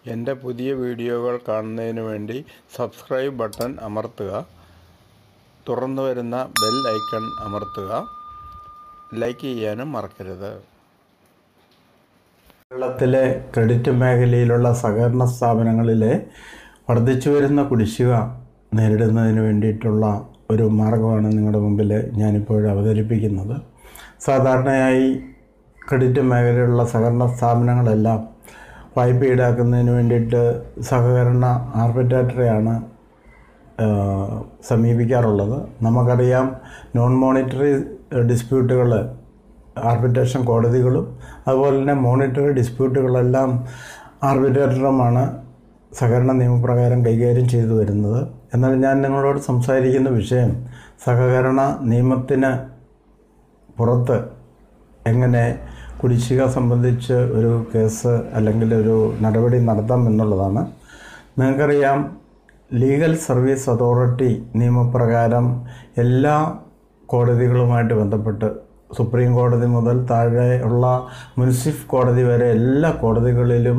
എൻ്റെ പുതിയ വീഡിയോകൾ കാണുന്നതിന് വേണ്ടി സബ്സ്ക്രൈബ് ബട്ടൺ അമർത്തുക തുറന്നു വരുന്ന ബെൽ ഐക്കൺ അമർത്തുക ലൈക്ക് ചെയ്യാനും മറക്കരുത് കേരളത്തിലെ ക്രെഡിറ്റ് മേഖലയിലുള്ള സഹകരണ സ്ഥാപനങ്ങളിലെ വർദ്ധിച്ചു വരുന്ന കുടിശ്ശിക നേരിടുന്നതിന് വേണ്ടിയിട്ടുള്ള ഒരു മാർഗമാണ് നിങ്ങളുടെ മുമ്പിൽ ഞാനിപ്പോൾ അവതരിപ്പിക്കുന്നത് സാധാരണയായി ക്രെഡിറ്റ് മേഖലയിലുള്ള സഹകരണ സ്ഥാപനങ്ങളെല്ലാം വായ്പ ഈടാക്കുന്നതിന് വേണ്ടിയിട്ട് സഹകരണ ആർബിറ്റേറ്ററെയാണ് സമീപിക്കാറുള്ളത് നമുക്കറിയാം നോൺ മോണിറ്ററി ഡിസ്പ്യൂട്ടുകൾ ആർബിട്രേഷൻ കോടതികളും അതുപോലെ തന്നെ മോണിറ്ററി ഡിസ്പ്യൂട്ടുകളെല്ലാം ആർബിട്രേറ്ററുമാണ് സഹകരണ നിയമപ്രകാരം കൈകാര്യം ചെയ്തു വരുന്നത് എന്നാൽ ഞാൻ നിങ്ങളോട് സംസാരിക്കുന്ന വിഷയം സഹകരണ നിയമത്തിന് പുറത്ത് എങ്ങനെ കുടിശ്ശിക സംബന്ധിച്ച് ഒരു കേസ് അല്ലെങ്കിൽ ഒരു നടപടി നടത്താം എന്നുള്ളതാണ് നിങ്ങൾക്കറിയാം ലീഗൽ സർവീസ് അതോറിറ്റി നിയമപ്രകാരം എല്ലാ കോടതികളുമായിട്ട് ബന്ധപ്പെട്ട് സുപ്രീം കോടതി മുതൽ താഴെയുള്ള മുൻസിഫ് കോടതി വരെ എല്ലാ കോടതികളിലും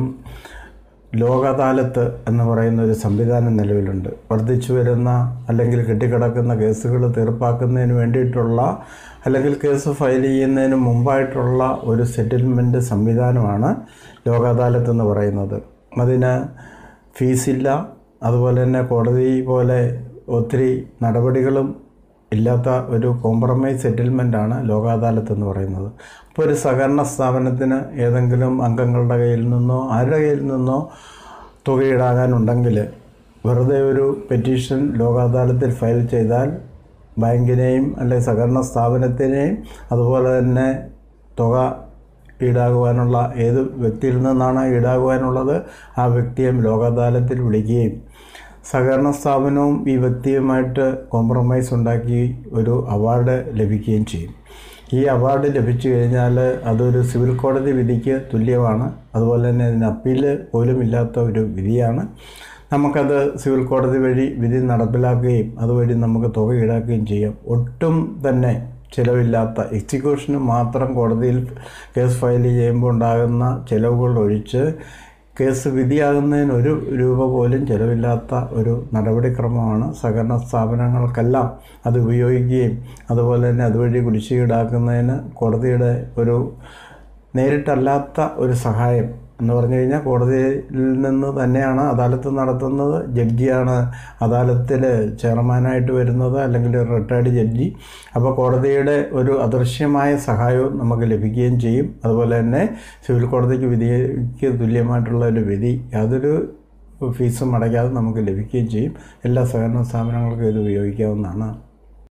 ലോക അദാലത്ത് എന്ന് പറയുന്ന ഒരു സംവിധാനം നിലവിലുണ്ട് വർദ്ധിച്ചു വരുന്ന അല്ലെങ്കിൽ കെട്ടിക്കിടക്കുന്ന കേസുകൾ തീർപ്പാക്കുന്നതിന് വേണ്ടിയിട്ടുള്ള അല്ലെങ്കിൽ കേസ് ഫയൽ ചെയ്യുന്നതിന് മുമ്പായിട്ടുള്ള ഒരു സെറ്റിൽമെൻറ്റ് സംവിധാനമാണ് ലോക അദാലത്ത് എന്ന് പറയുന്നത് അതിന് ഫീസില്ല അതുപോലെ തന്നെ കോടതി പോലെ ഒത്തിരി നടപടികളും ഇല്ലാത്ത ഒരു കോംപ്രമൈസ് സെറ്റിൽമെൻറ്റാണ് ലോക അദാലത്ത് എന്ന് പറയുന്നത് അപ്പോൾ ഒരു സഹകരണ സ്ഥാപനത്തിന് ഏതെങ്കിലും അംഗങ്ങളുടെ കയ്യിൽ നിന്നോ ആരുടെ കയ്യിൽ നിന്നോ തുക ഈടാകാനുണ്ടെങ്കിൽ വെറുതെ ഒരു പെറ്റീഷൻ ലോക അദാലത്തിൽ ഫയൽ ചെയ്താൽ ബാങ്കിനെയും അല്ലെങ്കിൽ സഹകരണ സ്ഥാപനത്തിനെയും അതുപോലെ തന്നെ തുക ഈടാകുവാനുള്ള ഏത് വ്യക്തിയിൽ നിന്നാണ് ഈടാകുവാനുള്ളത് ആ വ്യക്തിയെ ലോക അദാലത്തിൽ വിളിക്കുകയും സഹകരണ സ്ഥാപനവും ഈ വ്യക്തിയുമായിട്ട് കോംപ്രമൈസ് ഉണ്ടാക്കി ഒരു അവാർഡ് ലഭിക്കുകയും ചെയ്യും ഈ അവാർഡ് ലഭിച്ചു കഴിഞ്ഞാൽ അതൊരു സിവിൽ കോടതി വിധിക്ക് തുല്യമാണ് അതുപോലെ തന്നെ അതിന് അപ്പീൽ പോലും ഇല്ലാത്ത ഒരു വിധിയാണ് നമുക്കത് സിവിൽ കോടതി വഴി വിധി നടപ്പിലാക്കുകയും അതുവഴി നമുക്ക് തുക ഈടാക്കുകയും ചെയ്യാം ഒട്ടും തന്നെ ചിലവില്ലാത്ത എക്സിക്യൂഷന് മാത്രം കോടതിയിൽ കേസ് ഫയൽ ചെയ്യുമ്പോൾ ഉണ്ടാകുന്ന ചിലവുകൾ ഒഴിച്ച് കേസ് വിധിയാകുന്നതിന് ഒരു രൂപ പോലും ചിലവില്ലാത്ത ഒരു നടപടിക്രമമാണ് സഹകരണ സ്ഥാപനങ്ങൾക്കെല്ലാം അത് ഉപയോഗിക്കുകയും അതുപോലെ തന്നെ അതുവഴി കുടിശ്ശിക ഈടാക്കുന്നതിന് കോടതിയുടെ ഒരു നേരിട്ടല്ലാത്ത ഒരു സഹായം എന്ന് പറഞ്ഞു കഴിഞ്ഞാൽ കോടതിയിൽ നിന്ന് തന്നെയാണ് അദാലത്ത് നടത്തുന്നത് ജഡ്ജിയാണ് അദാലത്തിൽ ചെയർമാനായിട്ട് വരുന്നത് അല്ലെങ്കിൽ റിട്ടയർഡ് ജഡ്ജി അപ്പോൾ കോടതിയുടെ ഒരു അദൃശ്യമായ സഹായവും നമുക്ക് ലഭിക്കുകയും ചെയ്യും അതുപോലെ തന്നെ സിവിൽ കോടതിക്ക് വിധിക്ക് തുല്യമായിട്ടുള്ള ഒരു വിധി യാതൊരു ഫീസും അടയ്ക്കാതെ നമുക്ക് ലഭിക്കുകയും ചെയ്യും എല്ലാ സഹകരണ സ്ഥാപനങ്ങൾക്കും ഇത് ഉപയോഗിക്കാവുന്നതാണ്